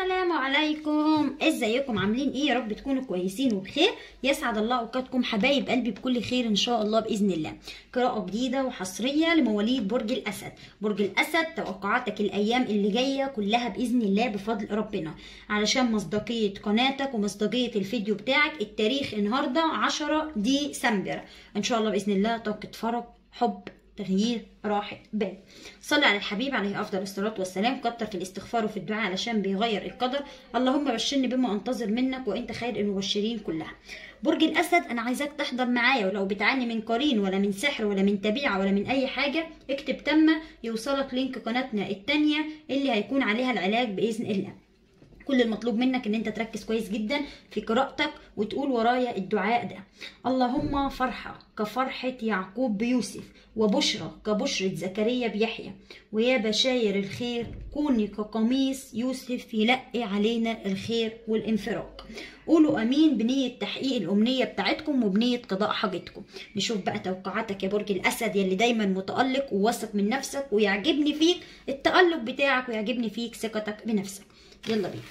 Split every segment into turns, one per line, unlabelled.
السلام عليكم ازيكم عاملين ايه يا رب تكونوا كويسين وبخير يسعد الله اوقاتكم حبايب قلبي بكل خير ان شاء الله باذن الله قراءه جديده وحصريه لمواليد برج الاسد برج الاسد توقعاتك الايام اللي جايه كلها باذن الله بفضل ربنا علشان مصداقيه قناتك ومصداقيه الفيديو بتاعك التاريخ النهارده 10 ديسمبر ان شاء الله باذن الله طاقه فرج حب تغيير راحة بال صلي على الحبيب عليه أفضل الصلاة والسلام كتر في الاستغفار وفي الدعاء علشان بيغير القدر اللهم بشرني بما أنتظر منك وأنت خير المبشرين كلها برج الأسد أنا عايزاك تحضر معايا ولو بتعاني من قرين ولا من سحر ولا من تبيعة ولا من أي حاجة اكتب تم يوصلك لينك قناتنا التانية اللي هيكون عليها العلاج بإذن الله كل المطلوب منك ان انت تركز كويس جدا في قراءتك وتقول ورايا الدعاء ده اللهم فرحة كفرحة يعقوب بيوسف وبشرى كبشرة زكريا بيحيى ويا بشاير الخير كوني كقميص يوسف يلقي علينا الخير والانفراج قولوا امين بنية تحقيق الامنية بتاعتكم وبنية قضاء حاجتكم نشوف بقى توقعاتك يا برج الاسد يلي دايما متألق وواثق من نفسك ويعجبني فيك التألق بتاعك ويعجبني فيك ثقتك بنفسك يلا بينا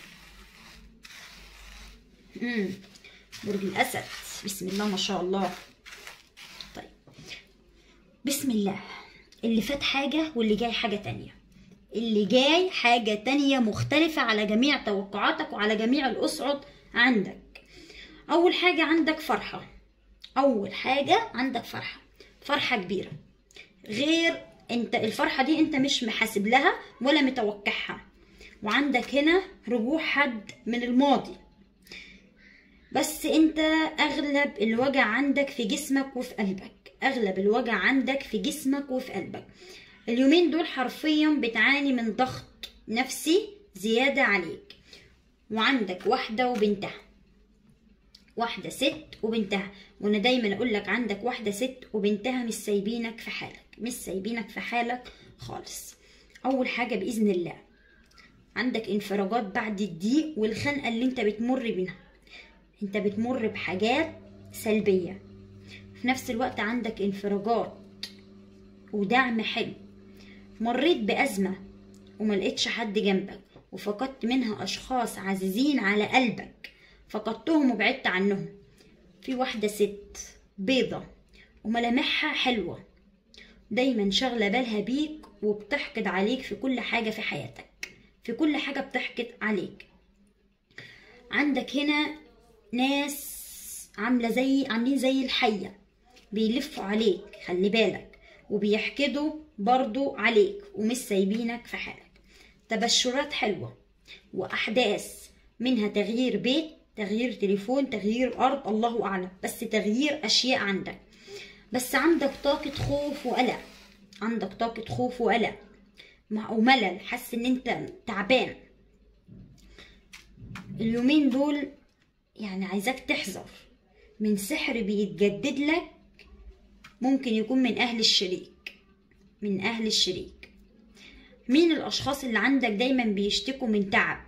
امم برج الاسد بسم الله ما شاء الله طيب بسم الله اللي فات حاجه واللي جاي حاجه تانية اللي جاي حاجه تانية مختلفه على جميع توقعاتك وعلى جميع الاصعد عندك اول حاجه عندك فرحه اول حاجه عندك فرحه فرحه كبيره غير انت الفرحه دي انت مش محاسب لها ولا متوقعها وعندك هنا رجوع حد من الماضي بس انت اغلب الوجع عندك في جسمك وفي قلبك اغلب الوجع عندك في جسمك وفي قلبك اليومين دول حرفيا بتعاني من ضغط نفسي زيادة عليك وعندك واحدة وبنتها واحدة ست وبنتها وانا دايما اقول لك عندك واحدة ست وبنتها مش سايبينك في حالك مش سايبينك في حالك خالص اول حاجة باذن الله عندك انفراجات بعد الضيق والخنقة اللي انت بتمر بيها انت بتمر بحاجات سلبية في نفس الوقت عندك انفراجات ودعم حلو مريت بأزمة وما لقيتش حد جنبك وفقدت منها أشخاص عزيزين على قلبك فقدتهم وبعدت عنهم في واحدة ست بيضة وملامحها حلوة دايما شاغلة بالها بيك وبتحقد عليك في كل حاجة في حياتك في كل حاجة بتحقد عليك عندك هنا ناس عاملة زي عاملين زي الحية بيلفوا عليك خلي بالك وبيحقدوا برضو عليك ومش سايبينك في حالك تبشرات حلوة وأحداث منها تغيير بيت تغيير تليفون تغيير أرض الله أعلم بس تغيير أشياء عندك بس عندك طاقة خوف وقلق عندك طاقة خوف وقلق وملل حاسس ان انت تعبان اليومين دول يعني عايزاك تحذر من سحر بيتجدد لك ممكن يكون من اهل الشريك من اهل الشريك مين الاشخاص اللي عندك دايما بيشتكوا من تعب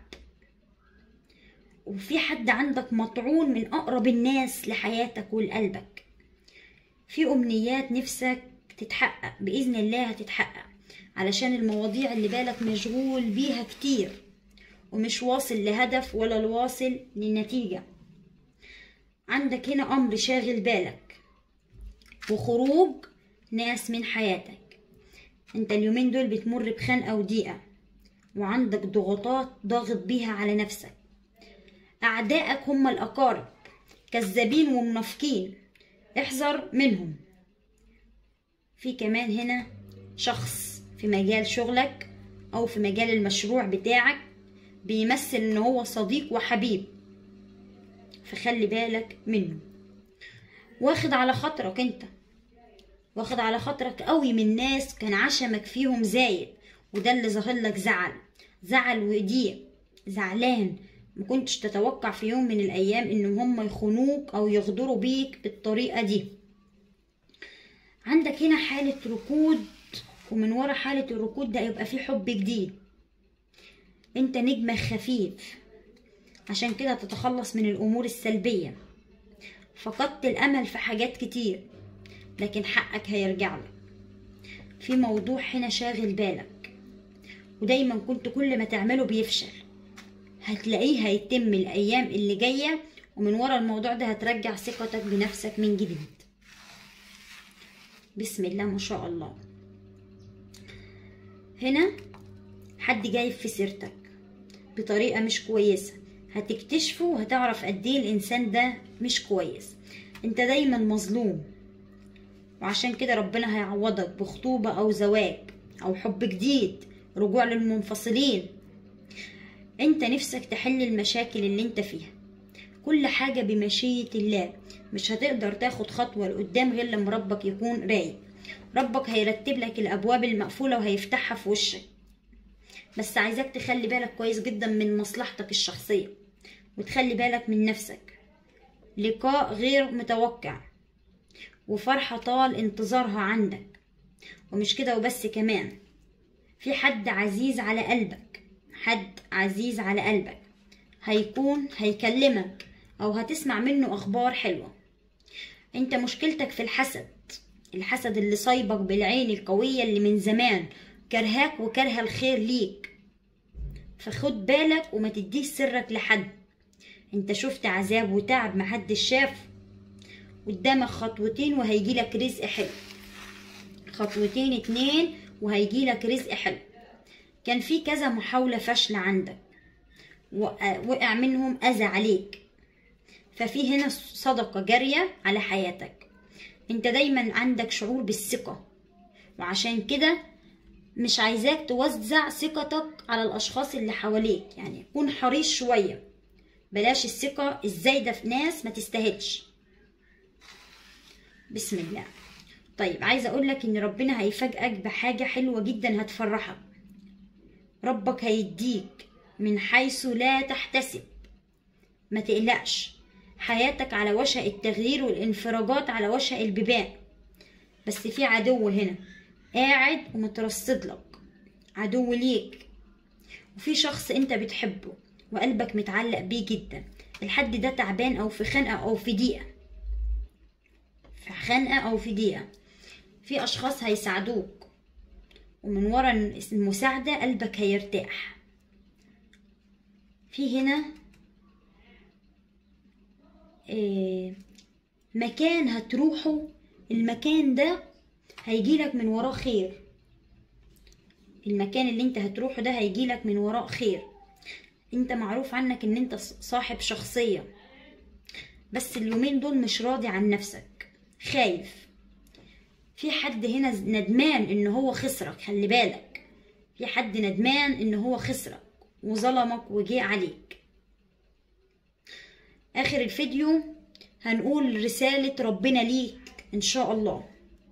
وفي حد عندك مطعون من اقرب الناس لحياتك ولقلبك في امنيات نفسك تتحقق باذن الله هتتحقق علشان المواضيع اللي بالك مشغول بيها كتير ومش واصل لهدف ولا الواصل لنتيجة عندك هنا أمر شاغل بالك وخروج ناس من حياتك انت اليومين دول بتمر بخنقة وضيقة وعندك ضغوطات ضاغط بيها على نفسك أعدائك هم الأقارب كذابين ومنافقين احذر منهم في كمان هنا شخص في مجال شغلك او في مجال المشروع بتاعك بيمثل ان هو صديق وحبيب فخلي بالك منه واخد على خاطرك انت واخد على خاطرك قوي من ناس كان عشمك فيهم زايد وده اللي ظاهر لك زعل زعل وضيق زعلان ما كنتش تتوقع في يوم من الايام ان هم يخونوك او يغدروا بيك بالطريقه دي عندك هنا حاله ركود ومن ورا حالة الركود ده يبقى في حب جديد انت نجمة خفيف عشان كده تتخلص من الأمور السلبية فقدت الأمل في حاجات كتير لكن حقك هيرجع لك في موضوع هنا شاغل بالك ودايما كنت كل ما تعمله بيفشل هتلاقيه هيتم الايام اللي جايه ومن ورا الموضوع ده هترجع ثقتك بنفسك من جديد بسم الله ما شاء الله هنا حد جايب في سيرتك بطريقه مش كويسه هتكتشفه وهتعرف قد ايه الانسان ده مش كويس انت دايما مظلوم وعشان كده ربنا هيعوضك بخطوبة او زواج او حب جديد رجوع للمنفصلين انت نفسك تحل المشاكل اللي انت فيها كل حاجة بمشيئة الله مش هتقدر تاخد خطوة لقدام غير لما ربك يكون رايق ربك هيرتب لك الابواب المقفولة وهيفتحها في وشك بس عايزاك تخلي بالك كويس جدا من مصلحتك الشخصية وتخلي بالك من نفسك لقاء غير متوقع وفرحة طال انتظارها عندك ومش كده وبس كمان في حد عزيز على قلبك حد عزيز على قلبك هيكون هيكلمك او هتسمع منه اخبار حلوة انت مشكلتك في الحسد الحسد اللي صايبك بالعين القوية اللي من زمان كرهاك وكره الخير ليك فخد بالك وما تديش سرك لحد انت شفت عذاب وتعب محدش شاف قدامك خطوتين وهيجيلك رزق حلو خطوتين اتنين وهيجيلك رزق حلو كان في كذا محاولة فاشلة عندك وقع منهم أذى عليك ففي هنا صدقة جارية على حياتك انت دايما عندك شعور بالثقة وعشان كده مش عايزاك توزع ثقتك على الأشخاص اللي حواليك يعني كون حريص شوية بلاش الثقة الزايدة في ناس ما تستاهلش بسم الله طيب عايزة أقولك إن ربنا هيفاجئك بحاجة حلوة جدا هتفرحك ربك هيديك من حيث لا تحتسب ما تقلقش حياتك على وشك التغيير والانفراجات على وشك البيبان بس في عدو هنا قاعد ومترصد لك عدو ليك وفي شخص انت بتحبه وقلبك متعلق بيه جدا الحد ده تعبان او في خنقه او في ضيقه في خنقه او في ضيقه في اشخاص هيساعدوك ومن ورا المساعده قلبك هيرتاح في هنا إيه مكان هتروحه المكان ده هيجيلك من وراه خير المكان اللي انت هتروحه ده هيجيلك من وراه خير انت معروف عنك ان انت صاحب شخصية بس اليومين دول مش راضي عن نفسك خايف في حد هنا ندمان ان هو خسرك خلي بالك في حد ندمان ان هو خسرك وظلمك وجه عليك اخر الفيديو هنقول رسالة ربنا ليك ان شاء الله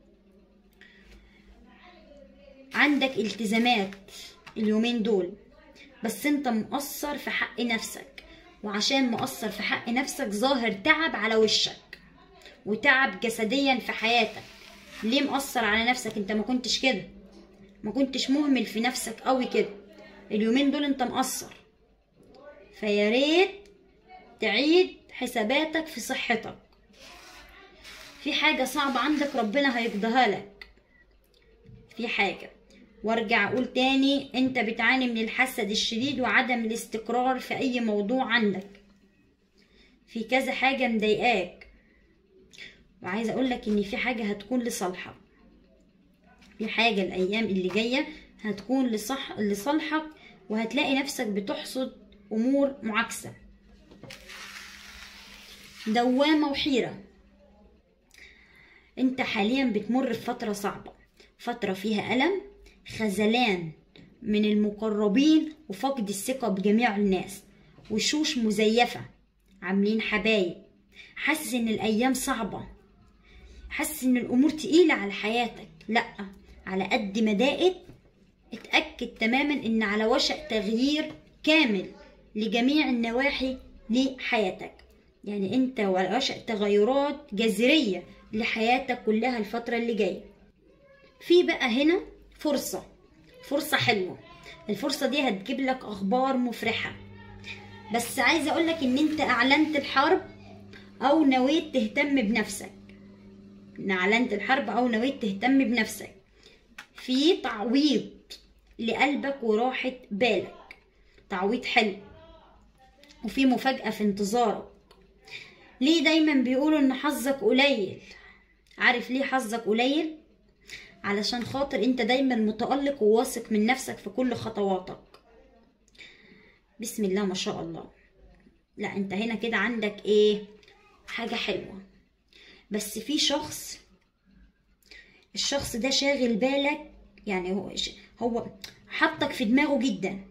عندك التزامات اليومين دول بس انت مقصر في حق نفسك وعشان مقصر في حق نفسك ظاهر تعب على وشك وتعب جسديا في حياتك ليه مقصر على نفسك انت ما كنتش كده ما كنتش مهمل في نفسك قوي كده اليومين دول انت مقصر فيا ريت تعيد حساباتك في صحتك في حاجة صعبة عندك ربنا هيقضيها لك في حاجة وارجع اقول تاني انت بتعاني من الحسد الشديد وعدم الاستقرار في اي موضوع عندك في كذا حاجة مضايقاك وعايزة اقولك ان في حاجة هتكون لصالحك في حاجة الايام اللي جاية هتكون لصح لصالحك وهتلاقي نفسك بتحصد امور معاكسة دوامة وحيرة انت حاليا بتمر بفترة صعبة فترة فيها ألم خذلان من المقربين وفقد الثقة بجميع الناس وشوش مزيفة عاملين حبايب حاسس ان الايام صعبة حاسس ان الامور تقيلة على حياتك لا على قد ما ضاقت اتأكد تماما ان على وشك تغيير كامل لجميع النواحي لحياتك يعني انت على وشك تغيرات جذرية لحياتك كلها الفترة اللي جاية في بقى هنا فرصة فرصة حلوة الفرصة دي هتجيب لك أخبار مفرحة بس عايزة أقولك إن أنت أعلنت الحرب أو نويت تهتم بنفسك إن أعلنت الحرب أو نويت تهتم بنفسك في تعويض لقلبك وراحة بالك تعويض حلو وفي مفاجأة في انتظارك ليه دايما بيقولوا ان حظك قليل عارف ليه حظك قليل علشان خاطر انت دايما متألق وواثق من نفسك في كل خطواتك بسم الله ما شاء الله لا انت هنا كده عندك ايه حاجة حلوة بس في شخص الشخص ده شاغل بالك يعني هو هو حطك في دماغه جدا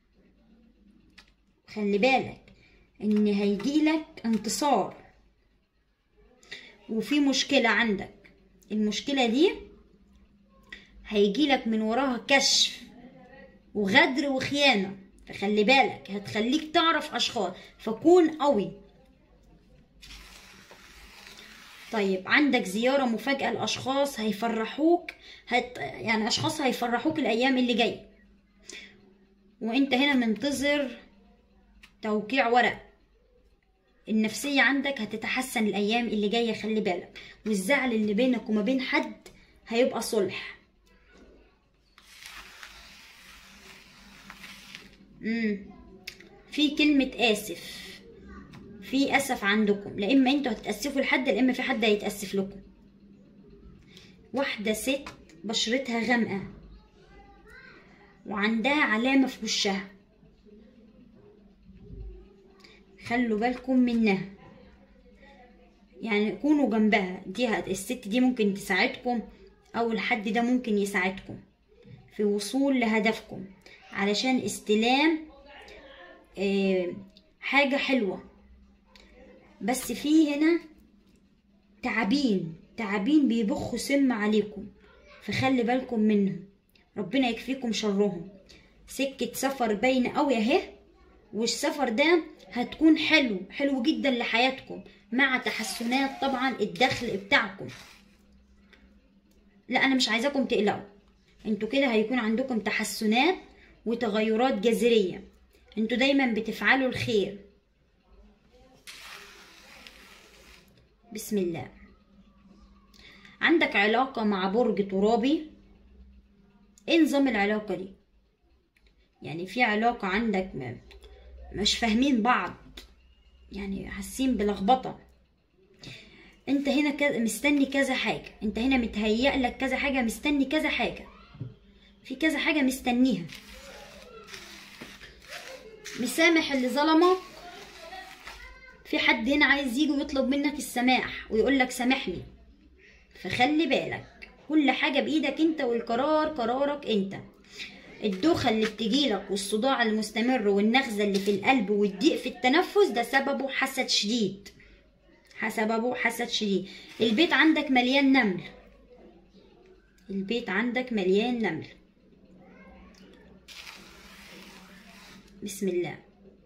خلي بالك ان هيجيلك انتصار وفي مشكلة عندك المشكلة دي هيجيلك من وراها كشف وغدر وخيانة فخلي بالك هتخليك تعرف أشخاص فكون قوي طيب عندك زيارة مفاجأة لأشخاص هيفرحوك هت... يعني أشخاص هيفرحوك الأيام اللي جاية وانت هنا منتظر توقيع ورق النفسية عندك هتتحسن الأيام اللي جاية خلي بالك والزعل اللي بينك وما بين حد هيبقى صلح مم. في كلمة آسف في أسف عندكم لا إما انتوا هتتأسفوا لحد لا إما في حد هيتأسف لكم واحدة ست بشرتها غامقة وعندها علامة في وشها خلوا بالكم منها يعني كونوا جنبها دي هت- الست دي ممكن تساعدكم او الحد ده ممكن يساعدكم في وصول لهدفكم علشان استلام آه، حاجة حلوة بس في هنا تعابين تعابين بيبخوا سم عليكم فخلي بالكم منهم ربنا يكفيكم شرهم سكة سفر باينة قوي اهي والسفر ده هتكون حلو حلو جدا لحياتكم مع تحسنات طبعا الدخل بتاعكم لا انا مش عايزاكم تقلقوا انتوا كده هيكون عندكم تحسنات وتغيرات جذرية انتوا دايما بتفعلوا الخير بسم الله عندك علاقة مع برج ترابي ايه نظام العلاقة دي يعني في علاقة عندك م- مش فاهمين بعض يعني حاسين بلخبطة انت هنا كذا مستني كذا حاجة انت هنا متهيأ لك كذا حاجة مستني كذا حاجة في كذا حاجة مستنيها مسامح اللي ظلمك في حد هنا عايز يجي ويطلب منك السماح ويقول لك سامحني فخلي بالك كل حاجة بإيدك انت والقرار قرارك انت الدوخة اللي بتجيلك والصداع المستمر والنغزة اللي في القلب والضيق في التنفس ده سببه حسد شديد سببه حسد شديد البيت عندك مليان نمل البيت عندك مليان نمل بسم الله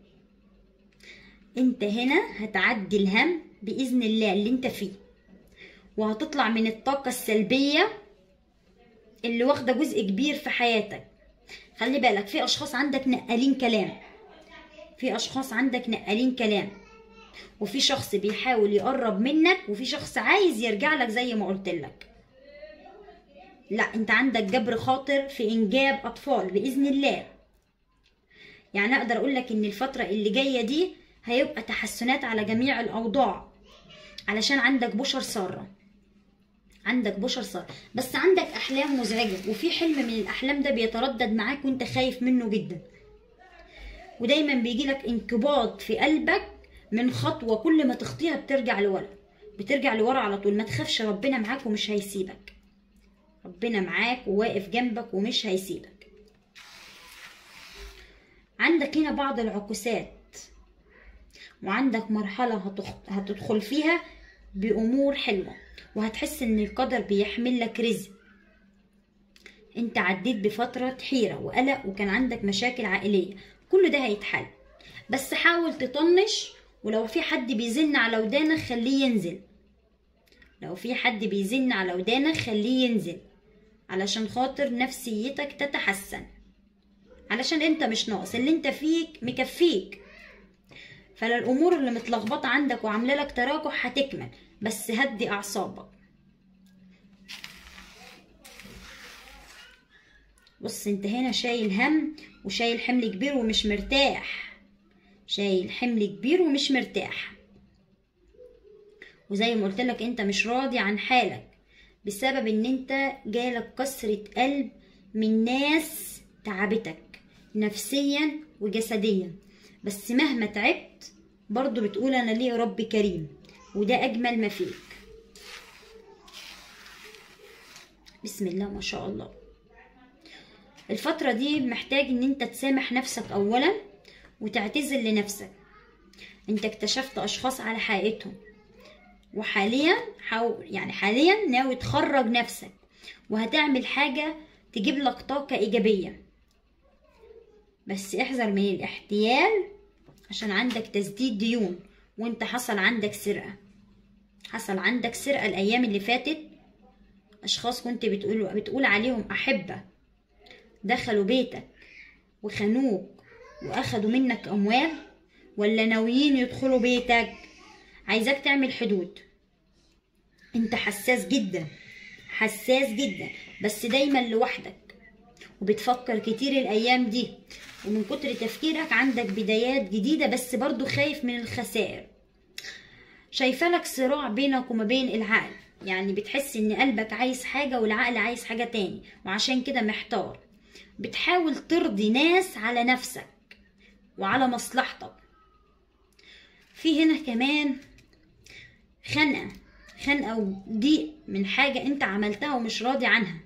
انت هنا هتعدي الهم بإذن الله اللي انت فيه وهتطلع من الطاقة السلبية اللي واخدة جزء كبير في حياتك خلي بالك في اشخاص عندك نقالين كلام في اشخاص عندك نقالين كلام وفي شخص بيحاول يقرب منك وفي شخص عايز يرجع لك زي ما قلت لك لا انت عندك جبر خاطر في انجاب اطفال باذن الله يعني اقدر اقول لك ان الفتره اللي جايه دي هيبقى تحسنات على جميع الاوضاع علشان عندك بشر ساره عندك بشر صار بس عندك احلام مزعجه وفي حلم من الاحلام ده بيتردد معاك وانت خايف منه جدا ودايما بيجيلك انقباض في قلبك من خطوه كل ما تخطيها بترجع لورا بترجع لورا على طول ما تخافش ربنا معاك ومش هيسيبك ربنا معاك وواقف جنبك ومش هيسيبك عندك هنا بعض العكوسات وعندك مرحلة هتخ- هتدخل فيها بأمور حلوة وهتحس ان القدر بيحمل لك رزق انت عديت بفترة حيرة وقلق وكان عندك مشاكل عائلية كل ده هيتحل بس حاول تطنش ولو في حد بيزن على ودانك خليه ينزل لو في حد بيزن على ودانك خليه ينزل علشان خاطر نفسيتك تتحسن علشان انت مش ناقص اللي انت فيك مكفيك فالامور اللي متلخبطه عندك وعامله لك تراكح هتكمل بس هدي اعصابك بص انت هنا شايل هم وشايل حمل كبير ومش مرتاح شايل حمل كبير ومش مرتاح وزي ما قلت لك انت مش راضي عن حالك بسبب ان انت جالك كسرة قلب من ناس تعبتك نفسيا وجسديا بس مهما تعبت برضو بتقول انا ليه رب كريم وده اجمل ما فيك بسم الله ما شاء الله الفترة دي محتاج ان انت تسامح نفسك اولا وتعتذر لنفسك انت اكتشفت اشخاص على حقيقتهم وحاليا حاول يعني حاليا ناوي تخرج نفسك وهتعمل حاجة تجيب لك طاقة إيجابية بس احذر من الاحتيال عشان عندك تسديد ديون وانت حصل عندك سرقة حصل عندك سرقة الأيام اللي فاتت أشخاص كنت بتقول بتقول عليهم أحبة دخلوا بيتك وخانوك وأخدوا منك أموال ولا ناويين يدخلوا بيتك عايزاك تعمل حدود انت حساس جدا حساس جدا بس دايما لوحدك وبتفكر كتير الايام دي ومن كتر تفكيرك عندك بدايات جديدة بس برضو خايف من الخسائر شايفة لك صراع بينك وما بين العقل يعني بتحس ان قلبك عايز حاجة والعقل عايز حاجة تاني وعشان كده محتار بتحاول ترضي ناس على نفسك وعلى مصلحتك في هنا كمان خنقة خنقة وضيق من حاجة انت عملتها ومش راضي عنها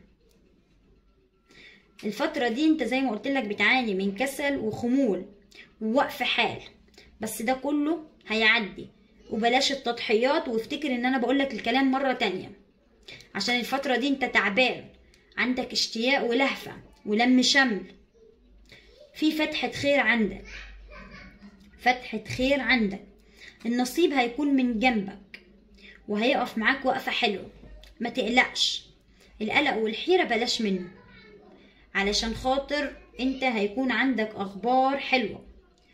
الفترة دي انت زي ما قلت لك بتعاني من كسل وخمول ووقف حال بس ده كله هيعدي وبلاش التضحيات وافتكر ان انا بقولك الكلام مرة تانية عشان الفترة دي انت تعبان عندك اشتياق ولهفة ولم شمل في فتحة خير عندك فتحة خير عندك النصيب هيكون من جنبك وهيقف معاك وقفة حلوة ما تقلقش القلق والحيرة بلاش منه علشان خاطر انت هيكون عندك اخبار حلوة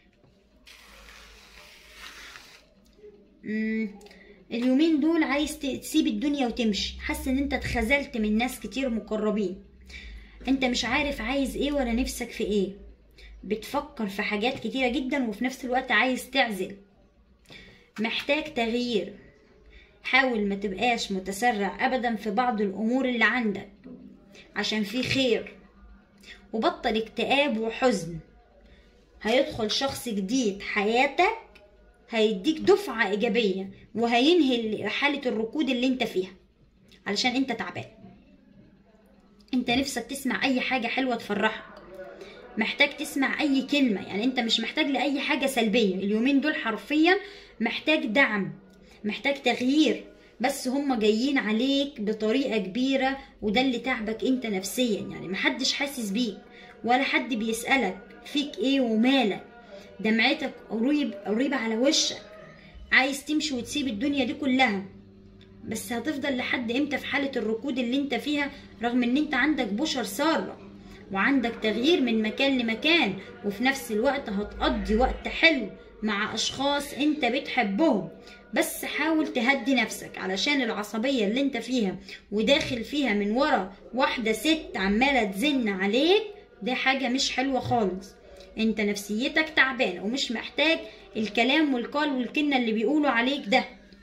مم. اليومين دول عايز تسيب الدنيا وتمشي حاسس ان انت اتخذلت من ناس كتير مقربين انت مش عارف عايز ايه ولا نفسك في ايه بتفكر في حاجات كتيرة جدا وفي نفس الوقت عايز تعزل محتاج تغيير حاول ما تبقاش متسرع ابدا في بعض الامور اللي عندك عشان في خير وبطل اكتئاب وحزن هيدخل شخص جديد حياتك هيديك دفعة إيجابية وهينهي حالة الركود اللي انت فيها علشان انت تعبان انت نفسك تسمع اي حاجة حلوة تفرحك محتاج تسمع اي كلمة يعني انت مش محتاج لأي حاجة سلبية اليومين دول حرفيا محتاج دعم محتاج تغيير بس هم جايين عليك بطريقة كبيرة وده اللي تعبك انت نفسيا يعني محدش حاسس بيك ولا حد بيسألك فيك ايه ومالك دمعتك قريب قريبة على وشك عايز تمشي وتسيب الدنيا دي كلها بس هتفضل لحد امتى في حالة الركود اللي انت فيها رغم ان انت عندك بشر سارة وعندك تغيير من مكان لمكان وفي نفس الوقت هتقضي وقت حلو مع اشخاص انت بتحبهم بس حاول تهدي نفسك علشان العصبية اللي انت فيها وداخل فيها من ورا واحدة ست عمالة تزن عليك ده حاجة مش حلوة خالص انت نفسيتك تعبانة ومش محتاج الكلام والقال والكلمة اللي بيقولوا عليك ده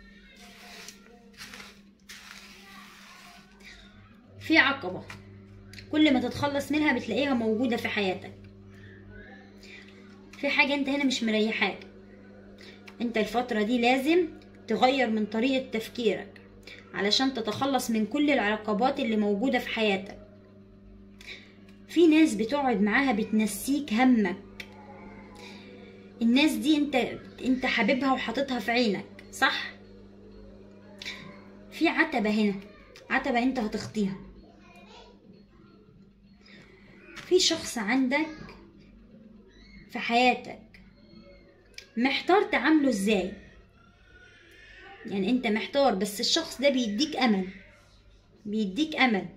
في عقبة كل ما تتخلص منها بتلاقيها موجودة في حياتك في حاجة انت هنا مش مريحاك انت الفترة دي لازم تغير من طريقة تفكيرك علشان تتخلص من كل العقبات اللي موجودة في حياتك في ناس بتقعد معاها بتنسيك همك الناس دي انت انت حاببها وحاططها في عينك صح في عتبة هنا عتبة انت هتخطيها في شخص عندك في حياتك محتار تعامله ازاي يعني انت محتار بس الشخص ده بيديك امل بيديك امل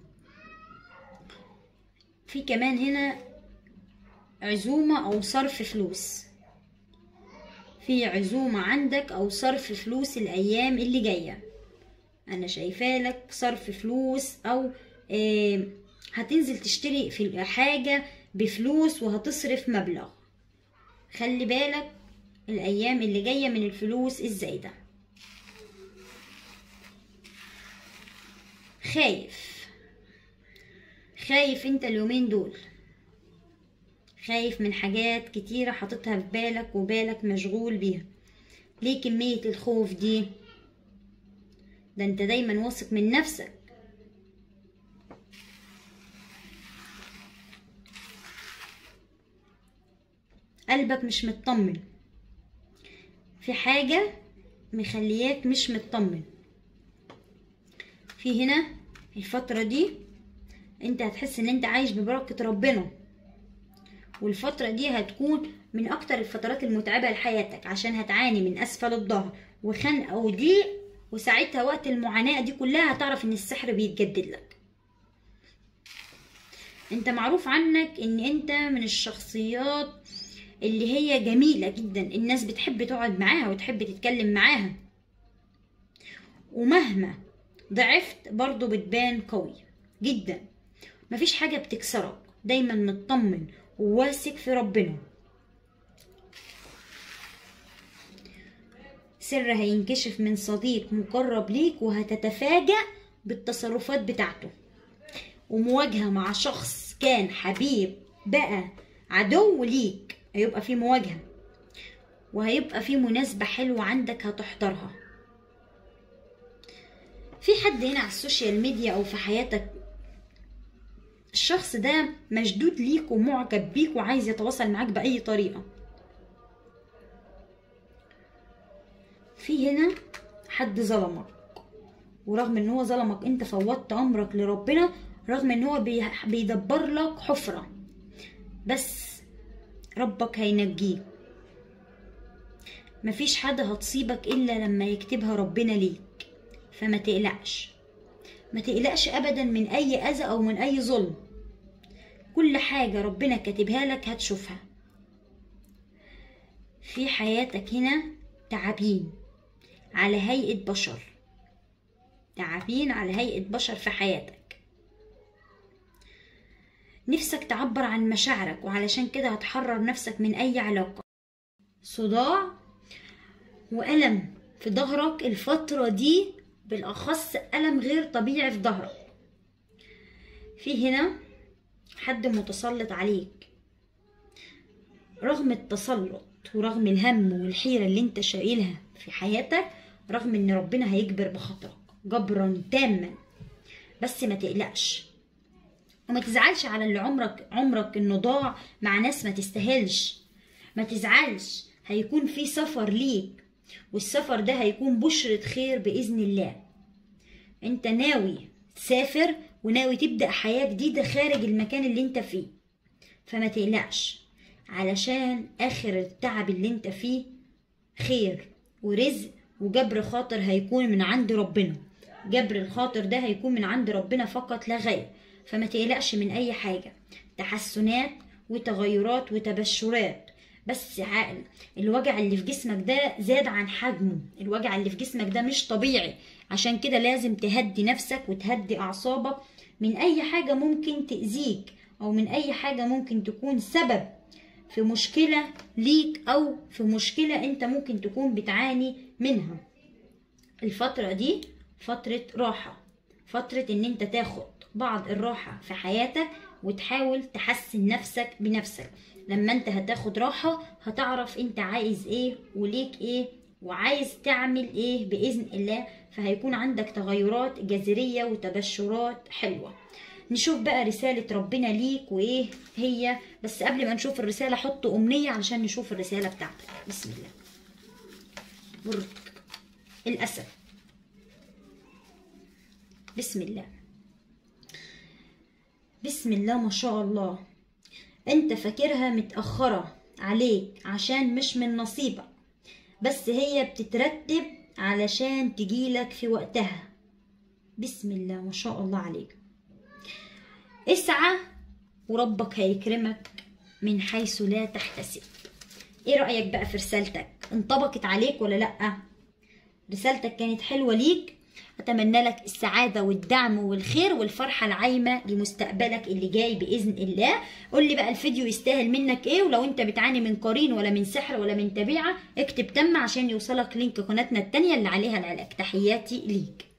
في كمان هنا عزومة او صرف فلوس في عزومة عندك او صرف فلوس الايام اللي جاية انا شايفالك صرف فلوس او آه هتنزل تشتري في حاجة بفلوس وهتصرف مبلغ خلي بالك الايام اللي جايه من الفلوس الزايده خايف خايف انت اليومين دول خايف من حاجات كتيرة حاططها في بالك وبالك مشغول بيها ليه كمية الخوف دي ده انت دايما واثق من نفسك قلبك مش مطمن في حاجة مخلياك مش مطمن في هنا الفترة دي انت هتحس ان انت عايش ببركة ربنا والفترة دي هتكون من اكتر الفترات المتعبة لحياتك عشان هتعاني من اسفل الظهر وخنقة وضيق وساعتها وقت المعاناة دي كلها هتعرف ان السحر بيتجدد لك انت معروف عنك ان انت من الشخصيات اللي هي جميلة جدا الناس بتحب تقعد معاها وتحب تتكلم معاها ومهما ضعفت برضو بتبان قوي جدا مفيش حاجة بتكسرك دايما مطمن وواثق في ربنا سر هينكشف من صديق مقرب ليك وهتتفاجأ بالتصرفات بتاعته ومواجهة مع شخص كان حبيب بقى عدو ليك هيبقى في مواجهة وهيبقى في مناسبة حلوة عندك هتحضرها في حد هنا على السوشيال ميديا او في حياتك الشخص ده مشدود ليك ومعجب بيك وعايز يتواصل معاك بأي طريقة في هنا حد ظلمك ورغم ان هو ظلمك انت فوضت امرك لربنا رغم ان هو بي- بيدبر لك حفرة بس ربك هينجيك مفيش حاجة هتصيبك إلا لما يكتبها ربنا ليك فما تقلقش ما تقلقش أبدا من أي أذى أو من أي ظلم كل حاجة ربنا كاتبها لك هتشوفها في حياتك هنا تعابين على هيئة بشر تعابين على هيئة بشر في حياتك نفسك تعبر عن مشاعرك وعلشان كده هتحرر نفسك من أي علاقة صداع وألم في ظهرك الفترة دي بالأخص ألم غير طبيعي في ظهرك في هنا حد متسلط عليك رغم التسلط ورغم الهم والحيرة اللي انت شايلها في حياتك رغم ان ربنا هيجبر بخاطرك جبرا تاما بس ما تقلقش وما تزعلش على اللي عمرك عمرك انه ضاع مع ناس ما تستاهلش ما تزعلش هيكون في سفر ليك والسفر ده هيكون بشرة خير بإذن الله انت ناوي تسافر وناوي تبدأ حياة جديدة خارج المكان اللي انت فيه فما تقلقش علشان آخر التعب اللي انت فيه خير ورزق وجبر خاطر هيكون من عند ربنا جبر الخاطر ده هيكون من عند ربنا فقط لا غير فما تقلقش من أي حاجة تحسنات وتغيرات وتبشرات بس عقل الوجع اللي في جسمك ده زاد عن حجمه الوجع اللي في جسمك ده مش طبيعي عشان كده لازم تهدي نفسك وتهدي أعصابك من أي حاجة ممكن تأذيك أو من أي حاجة ممكن تكون سبب في مشكلة ليك أو في مشكلة أنت ممكن تكون بتعاني منها الفترة دي فترة راحة فترة إن أنت تاخد بعض الراحة في حياتك وتحاول تحسن نفسك بنفسك لما انت هتاخد راحة هتعرف انت عايز ايه وليك ايه وعايز تعمل ايه بإذن الله فهيكون عندك تغيرات جذرية وتبشرات حلوة نشوف بقى رسالة ربنا ليك وايه هي بس قبل ما نشوف الرسالة حط أمنية علشان نشوف الرسالة بتاعتك بسم الله برج الأسد بسم الله بسم الله ما شاء الله انت فاكرها متأخرة عليك عشان مش من نصيبك بس هي بتترتب علشان تجيلك في وقتها بسم الله ما شاء الله عليك اسعى وربك هيكرمك من حيث لا تحتسب ايه رأيك بقى في رسالتك انطبقت عليك ولا لأ رسالتك كانت حلوة ليك اتمنى لك السعاده والدعم والخير والفرحه العايمه لمستقبلك اللي جاي باذن الله قول لي بقى الفيديو يستاهل منك ايه ولو انت بتعاني من قرين ولا من سحر ولا من تبيعه اكتب تم عشان يوصلك لينك قناتنا التانية اللي عليها العلاج تحياتي ليك